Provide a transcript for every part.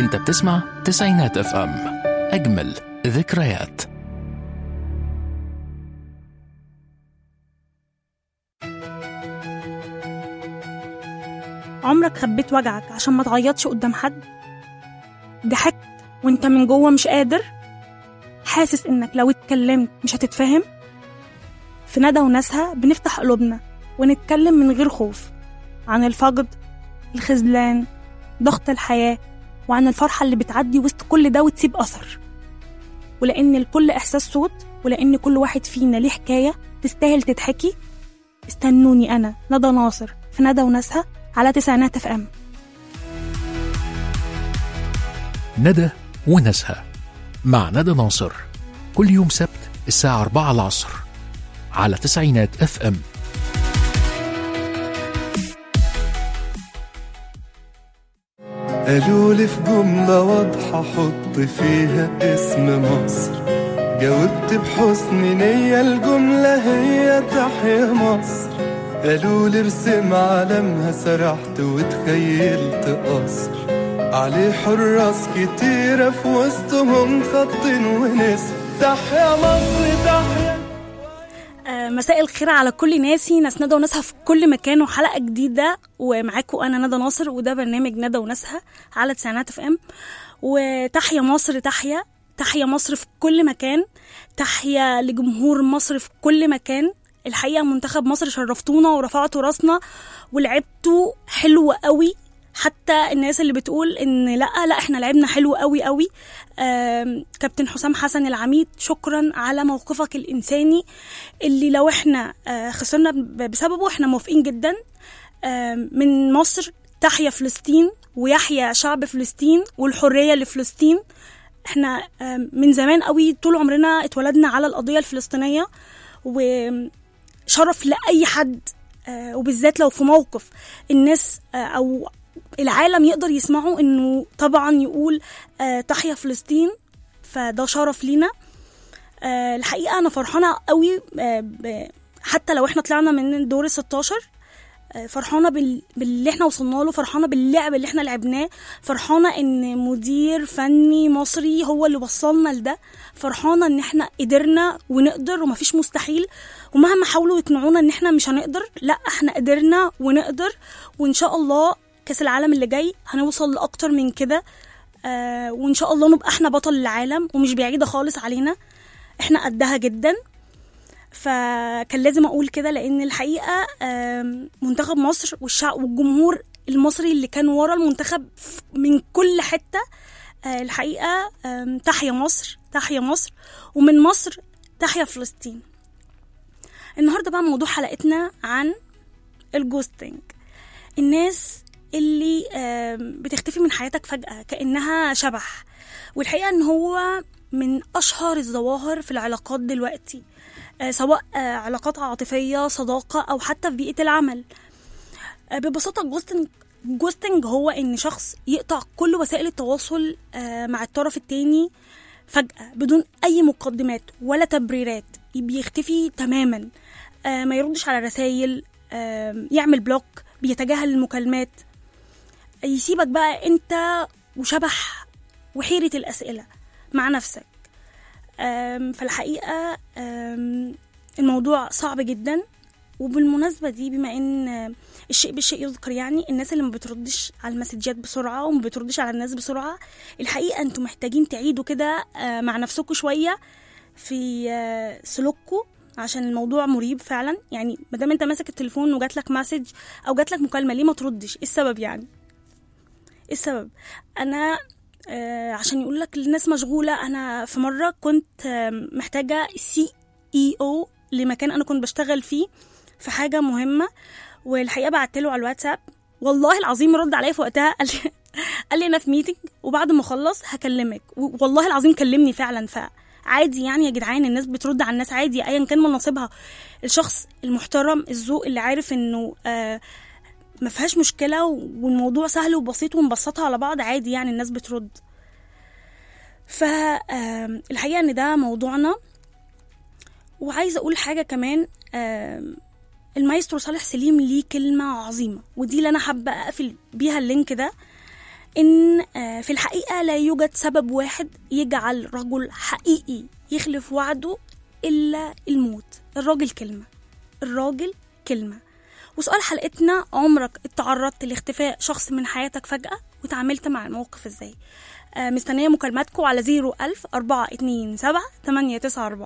انت بتسمع تسعينات اف ام اجمل ذكريات عمرك خبيت وجعك عشان ما تعيطش قدام حد ضحكت وانت من جوه مش قادر حاسس انك لو اتكلمت مش هتتفهم في ندى وناسها بنفتح قلوبنا ونتكلم من غير خوف عن الفقد الخذلان ضغط الحياة وعن الفرحة اللي بتعدي وسط كل ده وتسيب أثر ولأن الكل إحساس صوت ولأن كل واحد فينا ليه حكاية تستاهل تتحكي استنوني أنا ندى ناصر في ندى وناسها على تسعينات اف ام ندى وناسها مع ندى ناصر كل يوم سبت الساعة 4 العصر على تسعينات اف ام قالوا لي في جملة واضحة حط فيها اسم مصر جاوبت بحسن نية الجملة هي تحيا مصر قالوا لي ارسم علمها سرحت وتخيلت قصر عليه حراس كتيرة في وسطهم خط ونسر تحيا مصر تحيا آه، مساء الخير على كل ناسي ناس ندى وناسها في كل مكان وحلقة جديدة ومعاكم أنا ندى ناصر وده برنامج ندى وناسها على تسعينات اف ام وتحيا مصر تحيا تحيا مصر في كل مكان تحيا لجمهور مصر في كل مكان الحقيقة منتخب مصر شرفتونا ورفعتوا راسنا ولعبتوا حلو قوي حتى الناس اللي بتقول ان لا لا احنا لعبنا حلو قوي قوي آم، كابتن حسام حسن العميد شكرا على موقفك الانساني اللي لو احنا آه، خسرنا ب- بسببه احنا موافقين جدا آم، من مصر تحيا فلسطين ويحيا شعب فلسطين والحريه لفلسطين احنا آم، من زمان قوي طول عمرنا اتولدنا على القضيه الفلسطينيه وشرف لاي حد آه، وبالذات لو في موقف الناس آه، او العالم يقدر يسمعه انه طبعا يقول آه، تحيا فلسطين فده شرف لينا آه، الحقيقه انا فرحانه قوي آه، ب- حتى لو احنا طلعنا من دور ال 16 آه، فرحانه بال... باللي احنا وصلنا له فرحانه باللعب اللي احنا لعبناه فرحانه ان مدير فني مصري هو اللي وصلنا لده فرحانه ان احنا قدرنا ونقدر ومفيش مستحيل ومهما حاولوا يقنعونا ان احنا مش هنقدر لا احنا قدرنا ونقدر وان شاء الله كاس العالم اللي جاي هنوصل لاكتر من كده آه وان شاء الله نبقى احنا بطل العالم ومش بعيده خالص علينا احنا قدها جدا فكان لازم اقول كده لان الحقيقه آم، منتخب مصر والشعب والجمهور المصري اللي كان ورا المنتخب ف- من كل حته آه، الحقيقه آم، تحيا مصر تحيا مصر ومن مصر تحيا فلسطين النهارده بقى موضوع حلقتنا عن الجوستنج الناس اللي آم، بتختفي من حياتك فجأة كأنها شبح والحقيقة ان هو من أشهر الظواهر في العلاقات دلوقتي آه، سواء آه، علاقات عاطفية صداقة أو حتى في بيئة العمل آه، ببساطة الجوستنج الجوستنج هو إن شخص يقطع كل وسائل التواصل آه، مع الطرف التاني فجأة بدون أي مقدمات ولا تبريرات بيختفي تماما آه، ما يردش على رسائل يعمل بلوك بيتجاهل المكالمات يسيبك بقى انت وشبح وحيرة الأسئلة مع نفسك أم، فالحقيقة أم، الموضوع صعب جدا وبالمناسبة دي بما ان الشيء بالشيء يذكر يعني الناس اللي ما بتردش على المسجات بسرعة وما بتردش على الناس بسرعة الحقيقة انتوا محتاجين تعيدوا كده آه، مع نفسكم شوية في آه، سلوككم عشان الموضوع مريب فعلا يعني ما دام انت ماسك التليفون وجات لك مسج او جات لك مكالمة ليه ما تردش ايه السبب يعني ايه السبب انا آه عشان يقول لك الناس مشغولة أنا في مرة كنت آه محتاجة سي اي او لمكان أنا كنت بشتغل فيه في حاجة مهمة والحقيقة بعت له على الواتساب والله العظيم رد عليا في وقتها قال لي قال لي أنا في ميتنج وبعد ما أخلص هكلمك و- والله العظيم كلمني فعلا فعادي يعني يا جدعان الناس بترد على الناس عادي أيا كان مناصبها الشخص المحترم الذوق اللي عارف إنه آه ما فيهاش مشكله والموضوع سهل وبسيط ونبسطها على بعض عادي يعني الناس بترد فالحقيقه ان ده موضوعنا وعايزه اقول حاجه كمان آم، المايسترو صالح سليم ليه كلمه عظيمه ودي اللي انا حابه اقفل بيها اللينك ده ان آه، في الحقيقه لا يوجد سبب واحد يجعل رجل حقيقي يخلف وعده الا الموت الراجل كلمه الراجل كلمه وسؤال حلقتنا عمرك اتعرضت لاختفاء شخص من حياتك فجأة وتعاملت مع الموقف ازاي آه مستنية مكالماتكم على 01000 427 894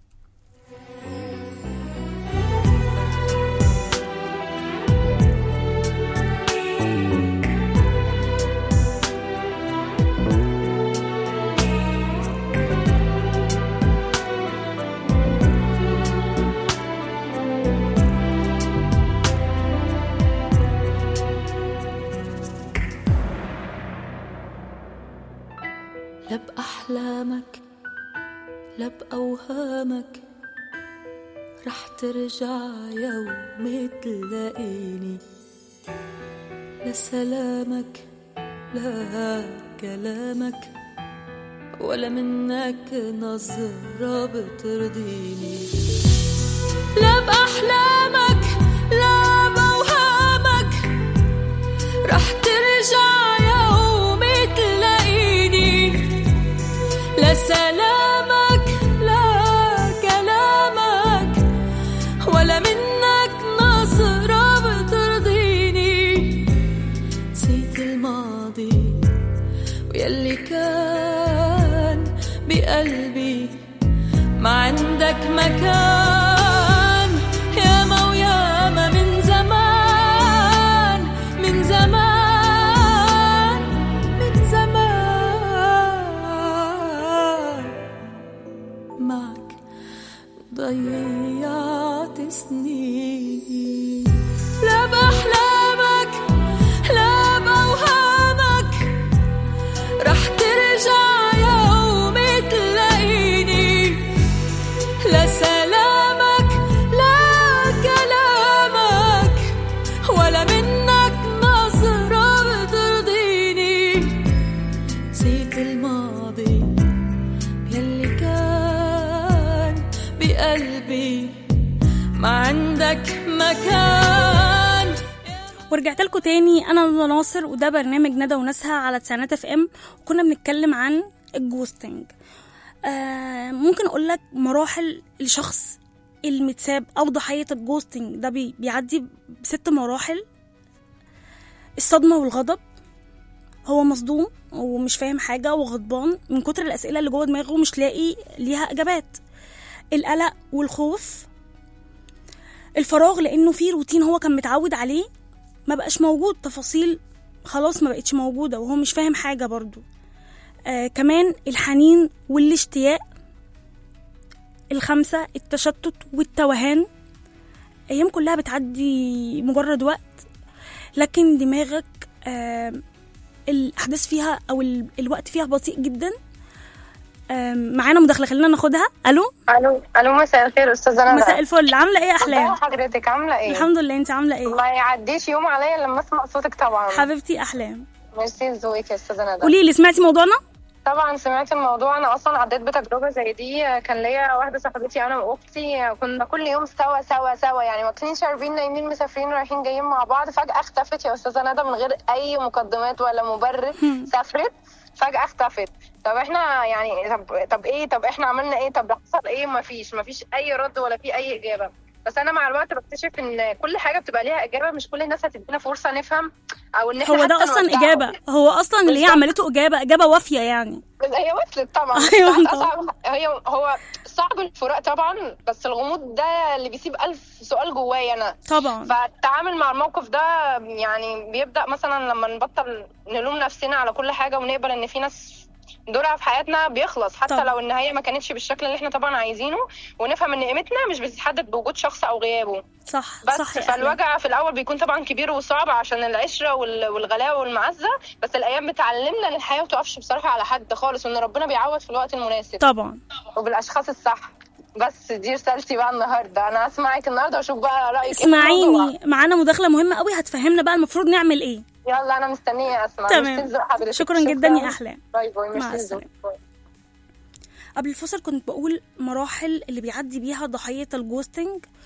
لا بأحلامك لا بأوهامك رح ترجع يوم تلاقيني لا سلامك لا كلامك ولا منك نظرة بترضيني لا بأحلامك لا بأوهامك رح ترجع يوم تلاقيني لا سلامك لا كلامك ولا منك نظرة بترضيني نسيت الماضي ويلي كان بقلبي ما عندك مكان ياما وياما من زمان من زمان من زمان معك ضيعت سنين لا بأحلامك لا بأوهامك رح ترجع يوم تلاقيني لا سلامك لا كلامك ولا منك نظرة بترضيني نسيت الماضي يلي كان بقلبي ما عندك مكان ورجعت لكم تاني انا ندى ناصر وده برنامج ندى وناسها على تسعينات اف ام وكنا بنتكلم عن الجوستنج آه ممكن اقول لك مراحل الشخص المتساب او ضحيه الجوستنج ده بي بيعدي بست مراحل الصدمه والغضب هو مصدوم ومش فاهم حاجه وغضبان من كتر الاسئله اللي جوه دماغه مش لاقي ليها اجابات القلق والخوف الفراغ لانه في روتين هو كان متعود عليه ما بقاش موجود تفاصيل خلاص ما بقتش موجودة وهو مش فاهم حاجة برضو آه كمان الحنين والاشتياق الخمسة التشتت والتوهان أيام كلها بتعدي مجرد وقت لكن دماغك آه الأحداث فيها أو ال- الوقت فيها بطيء جدا آه معانا مداخلة خلينا ناخدها ألو الو الو مساء الخير استاذه ندى مساء الفل عاملة إيه يا أحلام ازي حضرتك عامله ايه الحمد لله أنت عاملة إيه ما يعديش يوم عليا لما اسمع صوتك طبعا حبيبتي أحلام ميرسي ذوقك يا استاذه ندى قولي لي سمعتي موضوعنا طبعا سمعت الموضوع انا اصلا عديت بتجربه زي دي كان ليا واحده صاحبتي انا واختي كنا كل يوم سوا سوا سوا يعني ما كناش عارفين نايمين مسافرين رايحين جايين مع بعض فجاه اختفت يا استاذه ندى من غير اي مقدمات ولا مبرر سافرت فجاه اختفت طب احنا يعني طب طب ايه طب احنا عملنا ايه طب حصل ايه ما فيش ما فيش اي رد ولا في اي اجابه بس انا مع الوقت بكتشف ان كل حاجه بتبقى ليها اجابه مش كل الناس هتدينا فرصه نفهم او ان احنا هو ده حتى اصلا نودعهم. اجابه هو اصلا اللي هي بالظبط. عملته اجابه اجابه وافيه يعني بس هي وصلت طبعا أيوة بس طبعا. أصعب هي هو صعب الفراق طبعا بس الغموض ده اللي بيسيب ألف سؤال جوايا أنا طبعا فالتعامل مع الموقف ده يعني بيبدأ مثلا لما نبطل نلوم نفسنا على كل حاجة ونقبل إن في ناس دورها في حياتنا بيخلص حتى طبعا. لو النهاية ما كانتش بالشكل اللي احنا طبعا عايزينه ونفهم ان قيمتنا مش بتتحدد بوجود شخص او غيابه صح بس صح يا أحلام. فالوجع في الاول بيكون طبعا كبير وصعب عشان العشره وال- والغلاوه والمعزه بس الايام بتعلمنا ان الحياه ما تقفش بصراحه على حد خالص وان ربنا بيعوض في الوقت المناسب طبعا وبالاشخاص الصح بس دي رسالتي بقى النهارده انا هسمعك النهارده واشوف بقى رايك إيه في الموضوع. اسمعيني معانا مداخله مهمه قوي هتفهمنا بقى المفروض نعمل ايه يلا انا مستنيه اسمع تمام. ميرسي ذوق حضرتك. شكرا جدا يا احلام باي باي مع ميرسي ذوق. السلامة. باي. قبل الفصل كنت بقول مراحل اللي بيعدي بيها ضحيه الجوستنج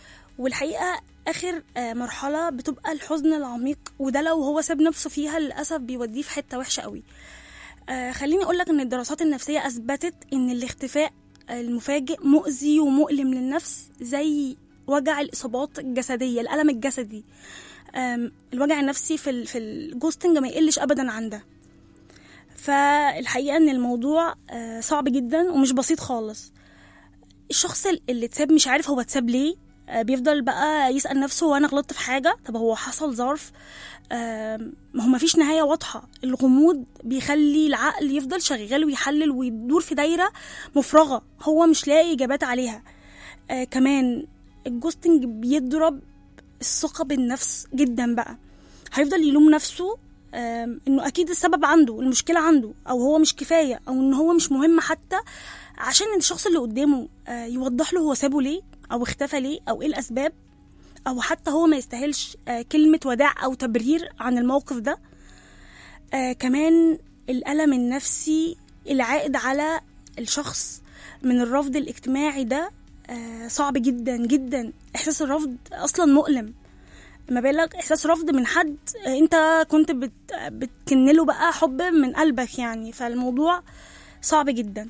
والحقيقة آخر آه، مرحلة بتبقى الحزن العميق وده لو هو ساب نفسه فيها للأسف بيوديه في حتة وحشة قوي آه، خليني أقولك إن الدراسات النفسية أثبتت إن الاختفاء المفاجئ مؤذي ومؤلم للنفس زي وجع الإصابات الجسدية الألم الجسدي آم، الوجع النفسي في ال- في الجوستنج ما يقلش أبدا عن ده فالحقيقة إن الموضوع آه، صعب جدا ومش بسيط خالص الشخص اللي اتساب مش عارف هو اتساب ليه آه، بيفضل بقى يسأل نفسه هو أنا غلطت في حاجة طب هو حصل ظرف آم، ما هو مفيش نهاية واضحة الغموض بيخلي العقل يفضل شغال ويحلل ويدور في دايرة مفرغة هو مش لاقي إجابات عليها آه كمان الجوستنج بيضرب الثقة بالنفس جدا بقى هيفضل يلوم نفسه آم، انه اكيد السبب عنده المشكلة عنده او هو مش كفاية او ان هو مش مهم حتى عشان الشخص اللي قدامه آه، يوضح له هو سابه ليه او اختفى ليه او ايه الاسباب او حتى هو ما يستاهلش آه، كلمة وداع او تبرير عن الموقف ده آه كمان الألم النفسي العائد على الشخص من الرفض الاجتماعي ده آه صعب جدا جدا إحساس الرفض أصلا مؤلم ما بالك إحساس رفض من حد آه أنت كنت بت بتكنله بقى حب من قلبك يعني فالموضوع صعب جدا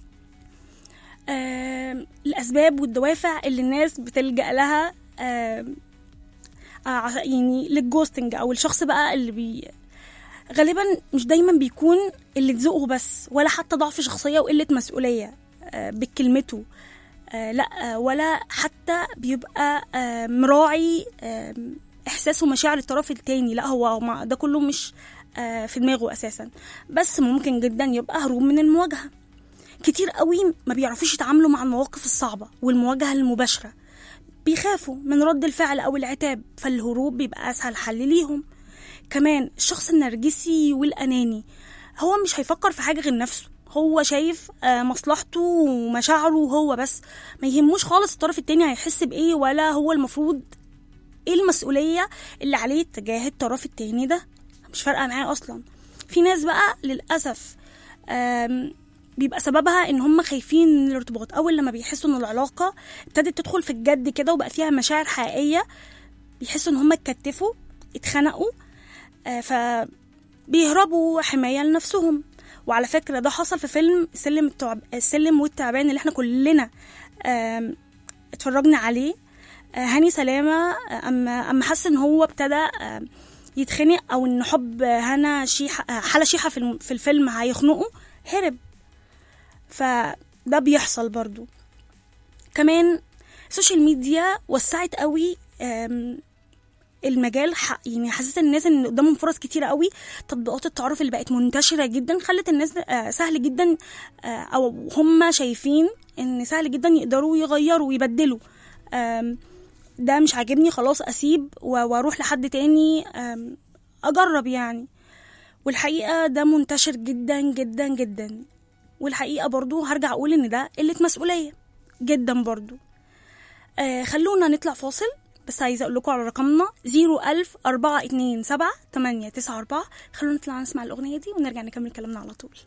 آه الأسباب والدوافع اللي الناس بتلجأ لها آه آه، يعني للجوستنج أو الشخص بقى اللي بي غالبا مش دايما بيكون اللي تزقه بس ولا حتى ضعف شخصية وقلة مسؤولية آه، بكلمته آه، لا آه، ولا حتى بيبقى آه، مراعي آه، إحساس ومشاعر الطرف التاني لا هو ما- ده كله مش آه، في دماغه أساسا بس ممكن جدا يبقى هروب من المواجهة كتير قوي ما بيعرفوش يتعاملوا مع المواقف الصعبة والمواجهة المباشرة بيخافوا من رد الفعل أو العتاب فالهروب بيبقى أسهل حل ليهم كمان الشخص النرجسي والأناني هو مش هيفكر في حاجة غير نفسه هو شايف آه، مصلحته ومشاعره هو بس ما يهموش خالص الطرف التاني هيحس بإيه ولا هو المفروض ايه المسؤولية اللي عليه تجاه الطرف التاني ده مش فارقة معاه أصلا في ناس بقى للأسف آم، بيبقى سببها ان هم خايفين من الارتباط اول لما بيحسوا ان العلاقه ابتدت تدخل في الجد كده وبقى فيها مشاعر حقيقيه بيحسوا ان هم اتكتفوا اتخنقوا آه، فبيهربوا حمايه لنفسهم وعلى فكره ده حصل في فيلم السلم التعب... السلم والتعبان اللي احنا كلنا آم، اتفرجنا عليه آه، هاني سلامه آه، اما اما حس ان هو ابتدى آم، يتخنق او ان حب هنا شيحه آه، حلا شيحه في الم- في الفيلم هيخنقه هرب فده بيحصل برضو كمان السوشيال ميديا وسعت قوي آم، المجال ح- يعني حسيت الناس ان قدامهم فرص كتيرة قوي تطبيقات التعارف اللي بقت منتشرة جدا خلت الناس آه، سهل جدا آه، او هم شايفين ان سهل جدا يقدروا يغيروا ويبدلوا آم، ده مش عاجبني خلاص اسيب و- واروح لحد تاني آم، اجرب يعني والحقيقة ده منتشر جدا جدا جدا والحقيقة برضو هرجع أقول إن ده قلة مسؤولية جدا برضو آه خلونا نطلع فاصل بس عايزة أقول لكم على رقمنا زيرو ألف أربعة اتنين سبعة تمانية تسعة أربعة خلونا نطلع نسمع الأغنية دي ونرجع نكمل كلامنا على طول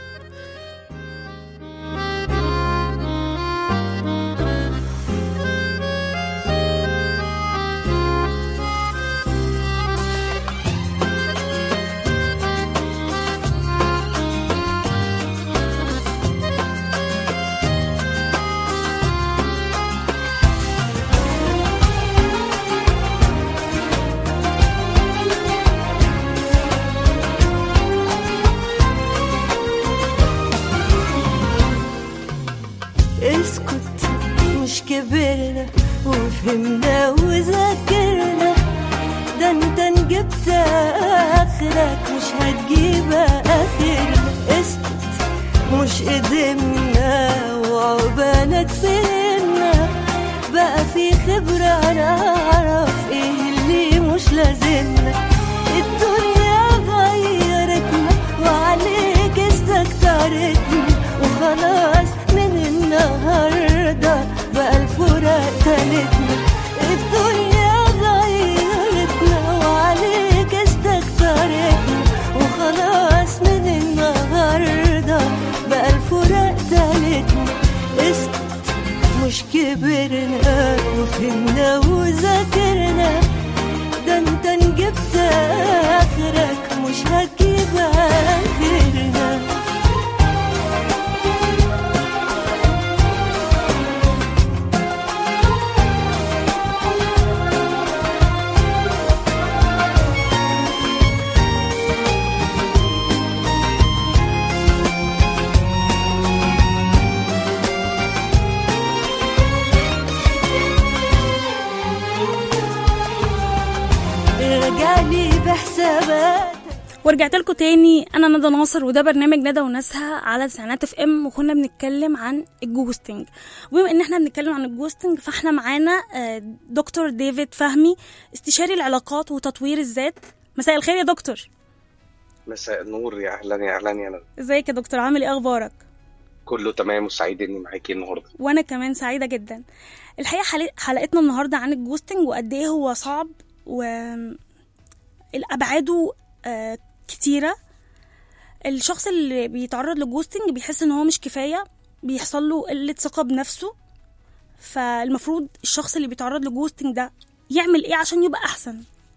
اسكت مش كبرنا وفهمنا وذاكرنا ده انت إن جبت اخرك مش هتجيب اخرنا اسكت مش قدمنا وعقبالك فهمنا بقى في خبرة نعرف ايه اللي مش لازمنا الدنيا غيرتنا وعليك استكترتنا وخلاص من النهاردة بقى الفراق تالتنا الدنيا غيرتنا وعليك استكترتنا وخلاص من النهاردة بقى الفراق تالتنا اسكت مش كبرنا وفهمنا لي بحساباتك ورجعت لكم تاني انا ندى ناصر وده برنامج ندى وناسها على تسعينات اف ام وكنا بنتكلم عن الجوستنج وبما ان احنا بنتكلم عن الجوستنج فاحنا معانا آه، دكتور ديفيد فهمي استشاري العلاقات وتطوير الذات مساء الخير يا دكتور مساء النور يا اهلا يا اهلا يا ندى ازيك يا دكتور عامل ايه اخبارك كله تمام وسعيد اني معاكي النهارده وانا كمان سعيده جدا الحقيقه حلق- حلقتنا النهارده عن الجوستنج وقد ايه هو صعب و ابعاده آه، كتيره الشخص اللي بيتعرض للجوستنج بيحس ان هو مش كفايه بيحصل له قله ثقه بنفسه فالمفروض الشخص اللي بيتعرض للجوستنج ده يعمل ايه عشان يبقى احسن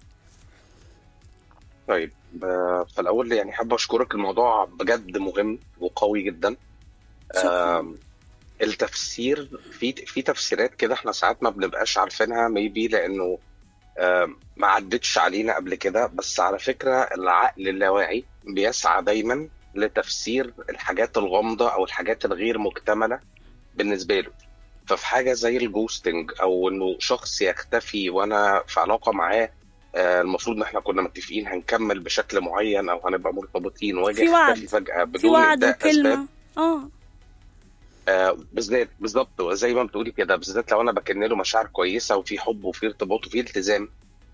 طيب ب- فالاول يعني حابب اشكرك الموضوع بجد مهم وقوي جدا شكراً. آم، التفسير في في تفسيرات كده احنا ساعات ما بنبقاش عارفينها ميبي لانه آم، ما عدتش علينا قبل كده بس على فكره العقل اللاواعي بيسعى دايما لتفسير الحاجات الغامضه او الحاجات الغير مكتمله بالنسبه له ففي حاجه زي الجوستنج او انه شخص يختفي وانا في علاقه معاه آه، المفروض ان احنا كنا متفقين هنكمل بشكل معين او هنبقى مرتبطين واجي في وعد. اختفي فجاه في بدون وعد ابداء اسباب وكلمه اه آه، بالذات بالظبط زي ما بتقولي كده بالذات لو انا بكن له مشاعر كويسه وفي حب وفي ارتباط وفي التزام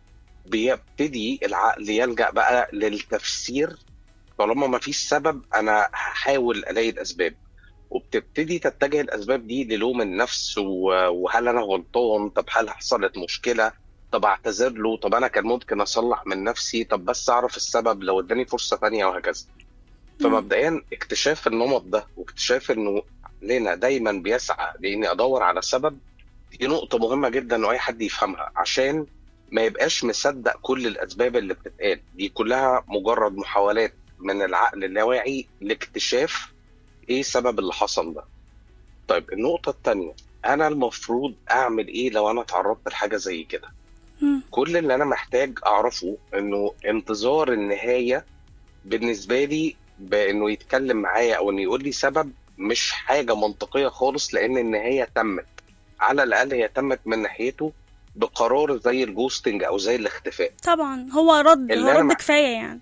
بيبتدي العقل يلجأ بقى للتفسير طالما ما فيش سبب انا هحاول الاقي الاسباب وبتبتدي تتجه الاسباب دي للوم النفس و- وهل انا غلطان طب هل حصلت مشكله طب اعتذر له طب انا كان ممكن اصلح من نفسي طب بس اعرف السبب لو اداني فرصه ثانيه وهكذا فمبدئيا اكتشاف النمط ده واكتشاف انه عقلنا دايما بيسعى لاني ادور على سبب دي نقطه مهمه جدا انه اي حد يفهمها عشان ما يبقاش مصدق كل الاسباب اللي بتتقال دي كلها مجرد محاولات من العقل اللاواعي لاكتشاف ايه سبب اللي حصل ده طيب النقطه الثانيه انا المفروض اعمل ايه لو انا اتعرضت لحاجه زي كده مم. كل اللي انا محتاج اعرفه انه انتظار النهايه بالنسبه لي بانه يتكلم معايا او انه يقول لي سبب مش حاجه منطقيه خالص لان النهايه تمت على الاقل هي تمت من ناحيته بقرار زي الجوستنج او زي الاختفاء طبعا هو رد هو اللي أنا رد مح- كفايه يعني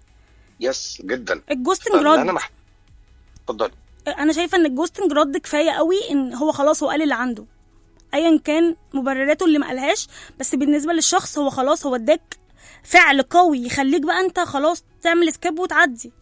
يس جدا الجوستنج فاللي رد انا محتاج اتفضلي انا شايفه ان الجوستنج رد كفايه قوي ان هو خلاص هو قال اللي عنده ايا كان مبرراته اللي ما قالهاش بس بالنسبه للشخص هو خلاص هو اداك فعل قوي يخليك بقى انت خلاص تعمل سكيب وتعدي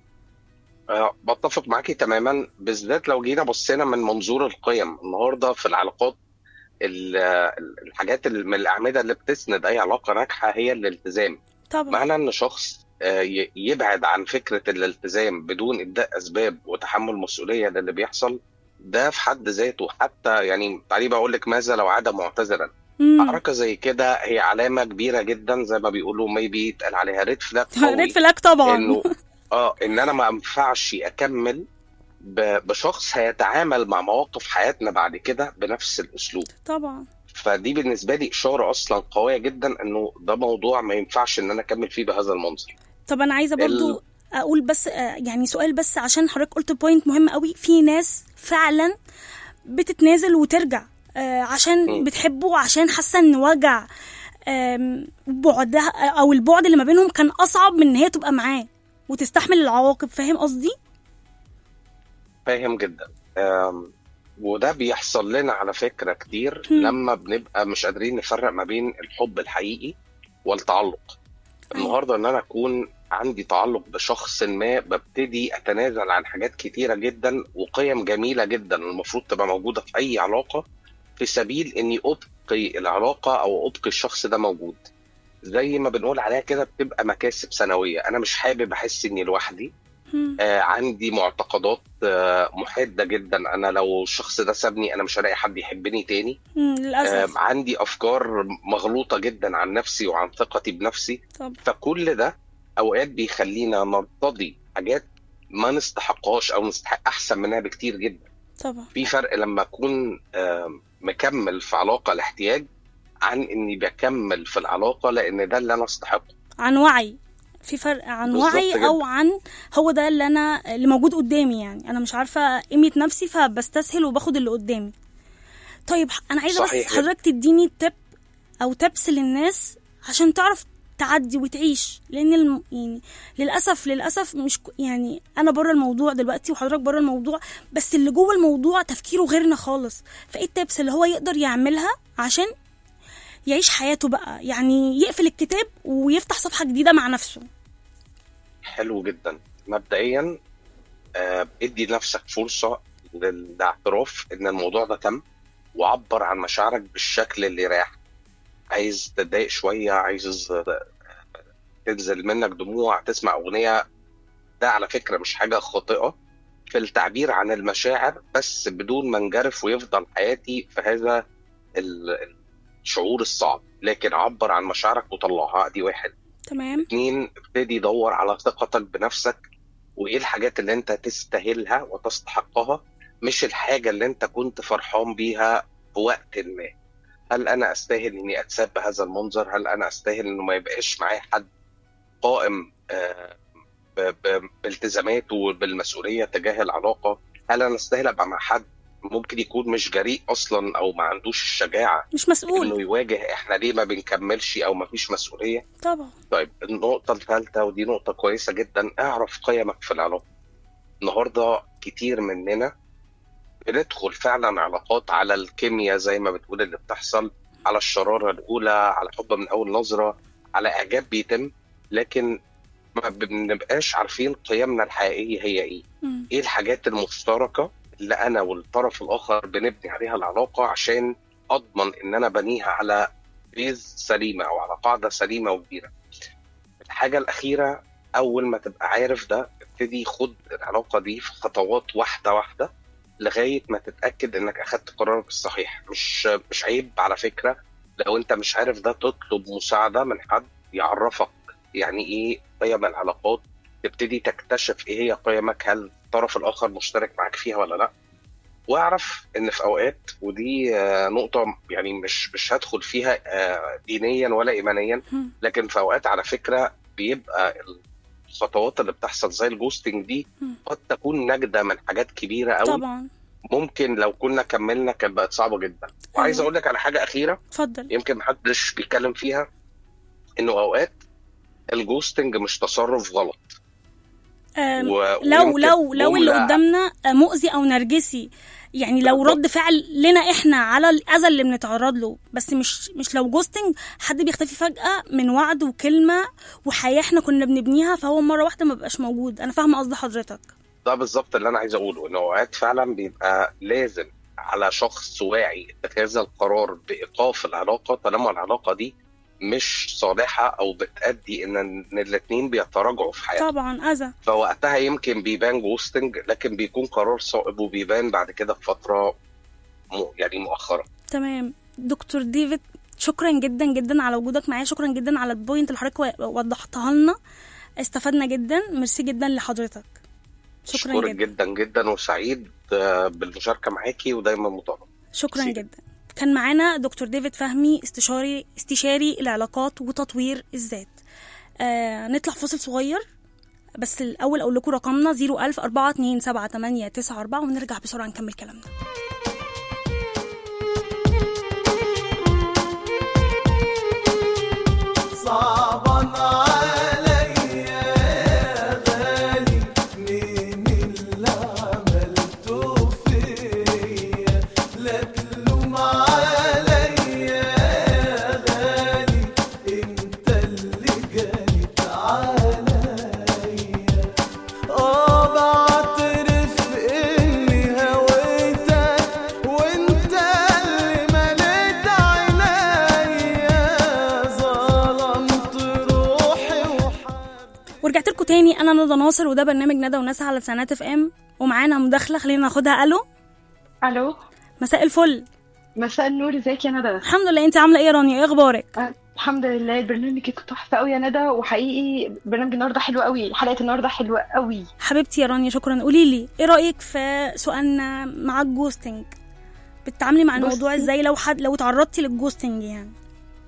أه بتفق معاكي تماما بالذات لو جينا بصينا من منظور القيم النهارده في العلاقات ال- الحاجات اللي من الاعمده اللي بتسند اي علاقه ناجحه هي الالتزام طبعا معنى ان شخص آه، ي- يبعد عن فكره الالتزام بدون ابداء اسباب وتحمل مسؤوليه للي بيحصل ده في حد ذاته حتى يعني تعالي بقول لك ماذا لو عاد معتذرا مم. حركه زي كده هي علامه كبيره جدا زي ما بيقولوا ميبي يتقال عليها ريد فلاج ريد فلاج طبعا انه اه ان انا ما ينفعش اكمل ب- بشخص هيتعامل مع مواقف حياتنا بعد كده بنفس الاسلوب طبعا فدي بالنسبه لي اشاره اصلا قويه جدا انه ده موضوع ما ينفعش ان انا اكمل فيه بهذا المنظر طب انا عايزه برضو اقول بس آه، يعني سؤال بس عشان حضرتك قلت بوينت مهم قوي في ناس فعلا بتتنازل وترجع آه، عشان مم. بتحبه عشان حاسه ان وجع آم، بعدها او البعد اللي ما بينهم كان اصعب من ان هي تبقى معاه وتستحمل العواقب فاهم قصدي فاهم جدا آم، وده بيحصل لنا على فكره كتير مم. لما بنبقى مش قادرين نفرق ما بين الحب الحقيقي والتعلق النهارده ان انا اكون عندي تعلق بشخص ما ببتدي اتنازل عن حاجات كتيره جدا وقيم جميله جدا المفروض تبقى موجوده في اي علاقه في سبيل اني ابقي العلاقه او ابقي الشخص ده موجود زي ما بنقول عليها كده بتبقى مكاسب سنويه انا مش حابب احس اني لوحدي مم. آه عندي معتقدات آه محده جدا انا لو الشخص ده سابني انا مش هلاقي حد يحبني تاني مم، آه للاسف عندي افكار مغلوطه جدا عن نفسي وعن ثقتي بنفسي طب فكل ده اوقات بيخلينا نرتضي حاجات ما نستحقهاش او نستحق احسن منها بكتير جدا طبعا في فرق لما اكون آم، مكمل في علاقه لاحتياج عن اني بكمل في العلاقه لان ده اللي انا استحقه عن وعي في فرق عن بالظبط وعي كده. او عن هو ده اللي انا اللي موجود قدامي يعني انا مش عارفه قيمه نفسي فبستسهل وباخد اللي قدامي طيب انا عايزه صحيح بس جدا. حضرتك تديني تب او تبس للناس عشان تعرف تعدي وتعيش لان الم... يعني للاسف للاسف مش ك- يعني انا بره الموضوع دلوقتي وحضرتك بره الموضوع بس اللي جوه الموضوع تفكيره غيرنا خالص فايه التبس اللي هو يقدر يعملها عشان يعيش حياته بقى يعني يقفل الكتاب ويفتح صفحه جديده مع نفسه حلو جدا مبدئيا آه، ادي لنفسك فرصه للاعتراف ان الموضوع ده تم وعبر عن مشاعرك بالشكل اللي يريحك عايز تتضايق شويه عايز آه، تنزل منك دموع تسمع اغنيه ده على فكره مش حاجه خاطئه في التعبير عن المشاعر بس بدون ما انجرف ويفضل حياتي في هذا ال- الشعور الصعب لكن عبر عن مشاعرك وطلعها دي واحد تمام اتنين ابتدي دور على ثقتك بنفسك وايه الحاجات اللي انت تستاهلها وتستحقها مش الحاجة اللي انت كنت فرحان بيها في وقت ما هل انا استاهل اني اتساب بهذا المنظر هل انا استاهل انه ما يبقاش معايا حد قائم آه، ب- ب- بالتزاماته وبالمسؤولية تجاه العلاقة هل انا استاهل ابقى مع حد ممكن يكون مش جريء اصلا او ما عندوش الشجاعة مش مسؤول انه يواجه احنا ليه ما بنكملش او ما فيش مسؤولية طبعا طيب النقطة الثالثة ودي نقطة كويسة جدا اعرف قيمك في العلاقة النهاردة كتير مننا بندخل فعلا علاقات على الكيمياء زي ما بتقول اللي بتحصل على الشرارة الأولى على حب من أول نظرة على إعجاب بيتم لكن ما بنبقاش عارفين قيمنا الحقيقية هي إيه مم. إيه الحاجات المشتركة اللي أنا والطرف الآخر بنبني عليها العلاقة عشان أضمن إن أنا بنيها على بيز سليمة أو على قاعدة سليمة وكبيرة الحاجة الأخيرة أول ما تبقى عارف ده ابتدي خد العلاقة دي في خطوات واحدة واحدة لغاية ما تتأكد إنك أخدت قرارك الصحيح مش مش عيب على فكرة لو أنت مش عارف ده تطلب مساعدة من حد يعرفك يعني إيه قيم العلاقات تبتدي تكتشف إيه هي قيمك هل الطرف الآخر مشترك معاك فيها ولا لأ واعرف ان في اوقات ودي آه، نقطه يعني مش مش هدخل فيها آه، دينيا ولا ايمانيا مم. لكن في اوقات على فكره بيبقى الخطوات اللي بتحصل زي الجوستنج دي مم. قد تكون نجده من حاجات كبيره قوي طبعا ممكن لو كنا كملنا كانت بقت صعبه جدا وعايز أيوة. اقول لك على حاجه اخيره اتفضل يمكن محدش بيتكلم فيها انه اوقات الجوستنج مش تصرف غلط أم، و- لو ويمكن لو لو اللي جملة- قدامنا مؤذي او نرجسي يعني لو بالظبط. رد فعل لنا احنا على الاذى اللي بنتعرض له بس مش مش لو جوستنج حد بيختفي فجاه من وعد وكلمه وحياه احنا كنا بنبنيها فهو مره واحده ما بقاش موجود انا فاهمه قصد حضرتك ده بالظبط اللي انا عايز اقوله ان اوقات فعلا بيبقى لازم على شخص واعي اتخاذ القرار بايقاف العلاقه طالما العلاقه دي مش صالحه او بتأدي ان ان الاثنين بيتراجعوا في حياتهم طبعا اذى فوقتها يمكن بيبان جوستنج لكن بيكون قرار صائب وبيبان بعد كده في فتره م... يعني مؤخره تمام دكتور ديفيد شكرا جدا جدا على وجودك معايا شكرا جدا على البوينت اللي حضرتك و- وضحتها لنا استفدنا جدا ميرسي جدا لحضرتك شكرا اشكرك جدا جدا جدا وسعيد آه، بالمشاركه معاكي ودايما مطالب شكرا ميرسي. جدا كان معانا دكتور ديفيد فهمي استشاري استشاري العلاقات وتطوير الذات آه نطلع فاصل صغير بس الاول اقول لكم رقمنا 01000 427 ونرجع بسرعه نكمل كلامنا صعبان عليا يا غالي مين اللي عملته فيا لا تلوم عليا يا غالي انت اللي جالي عليا اه بعترف اني هويتك وانت اللي مليت عينيا ظلمت روحي وحبيبي ورجعت لكم تاني انا ندى ناصر وده برنامج ندى وناس على سنات اف ام ومعانا مداخله خلينا ناخدها الو الو مساء الفل مساء النور ازيك يا ندى الحمد لله انت عامله ايه يا رانيا ايه اخبارك آه، الحمد لله البرنامج كان تحفه قوي يا ندى وحقيقي برنامج النهارده حلو قوي حلقه النهارده حلوه قوي حبيبتي يا رانيا شكرا قولي لي ايه رايك في سؤالنا مع الجوستنج بتتعاملي مع الموضوع بصي. ازاي لو حد لو اتعرضتي للجوستنج يعني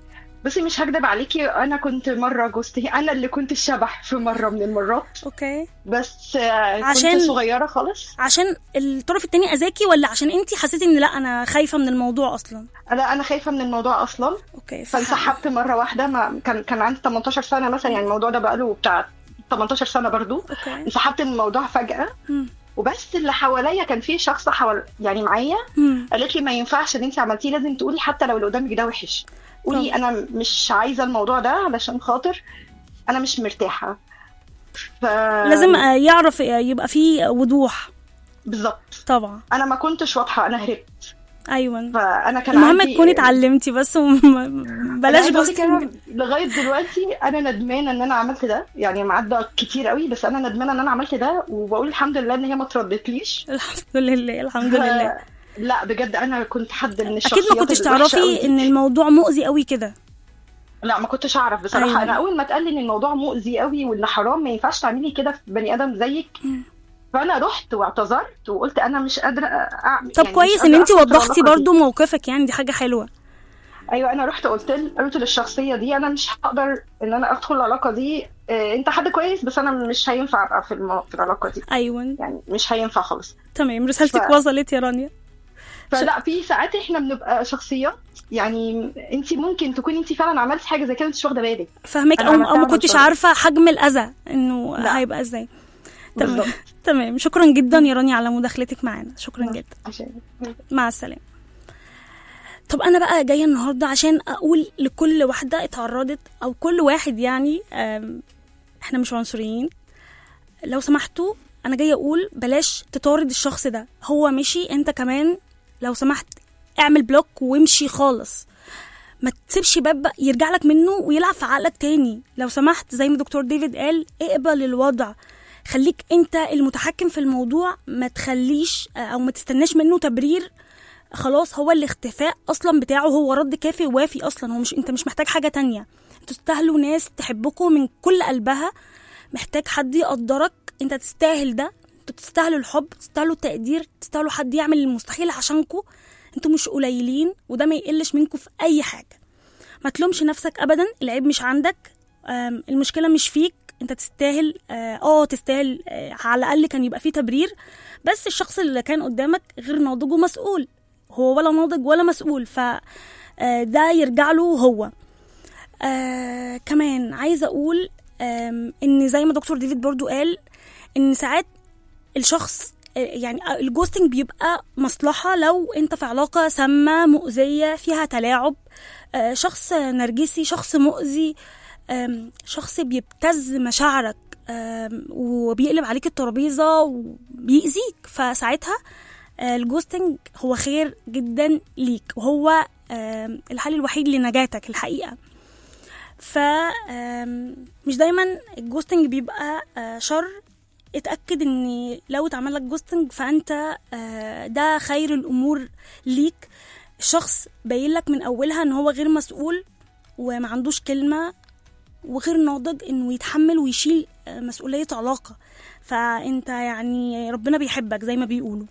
بصي مش هكدب عليكي انا كنت مره جوزتي انا اللي كنت الشبح في مره من المرات اوكي بس آه، عشان- كنت صغيره خالص عشان الطرف التاني اذاكي ولا عشان انت حسيتي ان لا انا خايفه من الموضوع اصلا انا انا خايفه من الموضوع اصلا اوكي فح- فانسحبت مره واحده ما كان كان عندي 18 سنه مثلا يعني الموضوع ده بقاله بتاع 18 سنه برضو اوكي انسحبت من الموضوع فجاه مم. وبس اللي حواليا كان في شخص حوال يعني معايا مم. قالت لي ما ينفعش اللي انت عملتيه لازم تقولي حتى لو اللي قدامك ده وحش قولي طبعا. انا مش عايزه الموضوع ده علشان خاطر انا مش مرتاحه ف... لازم آه، يعرف آه، يبقى فيه وضوح بالظبط طبعا انا ما كنتش واضحه انا هربت ايوه فانا كان المهم عندي تكوني اتعلمتي بس وم- بلاش أنا عايزة أقول لك جوستنج أنا لغايه دلوقتي انا ندمانه ان انا عملت ده يعني معدى كتير قوي بس انا ندمانه ان انا عملت ده وبقول الحمد لله ان هي ما تردتليش الحمد لله الحمد لله لا بجد انا كنت حد من اكيد الشخصيات ما كنتش الوحشة قوي تعرفي دي. ان الموضوع مؤذي قوي كده لا ما كنتش اعرف بصراحه أيوة. أيوة. انا اول ما اتقال لي ان الموضوع مؤذي قوي وان حرام ما ينفعش تعملي كده في بني ادم زيك مم. فانا رحت واعتذرت وقلت انا مش قادره اعمل طب يعني كويس مش ان قادرة انت أدخل في وضحتي العلاقة دي. برضو موقفك يعني دي حاجه حلوه ايوه انا رحت قلت ل- قلت للشخصيه دي انا مش هقدر ان انا ادخل العلاقه دي آه، انت حد كويس بس انا مش هينفع ابقى في, المو... في العلاقه دي ايوه يعني مش هينفع خالص تمام رسالتك ف- وصلت يا رانيا فلا في ساعات احنا بنبقى شخصيات يعني انت ممكن تكوني انت فعلا عملتي حاجه زي كده انت مش واخده بالك فاهمك أنا او عملتها او ما من كنتش طرف. عارفه حجم الاذى انه لا. هيبقى ازاي تمام بالظبط تمام شكرا جدا يا رانيا على مداخلتك معانا شكرا جدا عشان مع السلامه طب انا بقى جايه النهارده عشان اقول لكل واحده اتعرضت او كل واحد يعني أم، احنا مش عنصريين لو سمحتوا انا جايه اقول بلاش تطارد الشخص ده هو مشي انت كمان لو سمحت اعمل بلوك وامشي خالص ما تسيبش باب بقى يرجع لك منه ويلعب في عقلك تاني لو سمحت زي ما دكتور ديفيد قال اقبل الوضع خليك انت المتحكم في الموضوع ما تخليش او ما تستناش منه تبرير خلاص هو الاختفاء اصلا بتاعه هو رد كافي وافي اصلا هو مش انت مش محتاج حاجه تانية انتوا تستاهلوا ناس تحبكم من كل قلبها محتاج حد يقدرك انت تستاهل ده انتوا تستاهلوا الحب تستاهلوا التقدير تستاهلوا حد يعمل المستحيل عشانكم انتوا مش قليلين وده ما يقلش منكم في اي حاجه ما تلومش نفسك ابدا العيب مش عندك آم، المشكله مش فيك انت تستاهل اه آه، تستاهل آه على الاقل كان يبقى فيه تبرير بس الشخص اللي كان قدامك غير ناضج ومسؤول هو ولا ناضج ولا مسؤول ف آه، ده يرجع له هو آه كمان عايزه اقول آم، ان زي ما دكتور ديفيد برضو قال ان ساعات الشخص آه، يعني الجوستنج بيبقى مصلحة لو انت في علاقة سامة مؤذية فيها تلاعب آه، شخص نرجسي شخص مؤذي آم، شخص بيبتز مشاعرك آم، وبيقلب عليك الترابيزة وبيأذيك فساعتها آه، الجوستنج هو خير جدا ليك وهو آم، الحل الوحيد لنجاتك الحقيقة ف آم، مش دايما الجوستنج بيبقى آه، شر اتأكد ان لو اتعمل لك جوستنج فانت آه، ده خير الامور ليك الشخص باين لك من اولها ان هو غير مسؤول وما عندوش كلمة وغير ناضج انه يتحمل ويشيل آه، مسؤولية علاقة فانت يعني ربنا بيحبك زي ما بيقولوا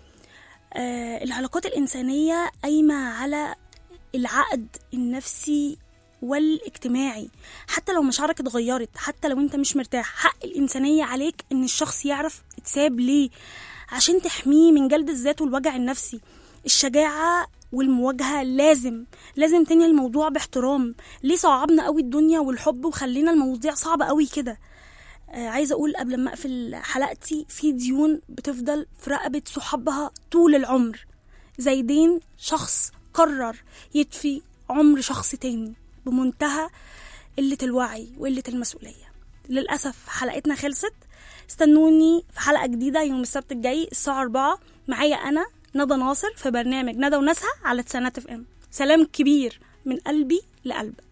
آه، العلاقات الإنسانية قايمة على العقد النفسي والاجتماعي حتى لو مشاعرك اتغيرت حتى لو انت مش مرتاح حق الإنسانية عليك ان الشخص يعرف اتساب ليه عشان تحميه من جلد الذات والوجع النفسي الشجاعة والمواجهة لازم لازم تنهي الموضوع باحترام ليه صعبنا قوي الدنيا والحب وخلينا المواضيع صعبة قوي كده آه عايزة أقول قبل ما أقفل حلقتي في ديون بتفضل في رقبة صحابها طول العمر زي دين شخص قرر يطفي عمر شخص تاني بمنتهى قلة الوعي وقلة المسؤولية للأسف حلقتنا خلصت استنوني في حلقة جديدة يوم السبت الجاي الساعة 4 معايا أنا ندى ناصر في برنامج ندى وناسها على تسانات اف ام سلام كبير من قلبي لقلبك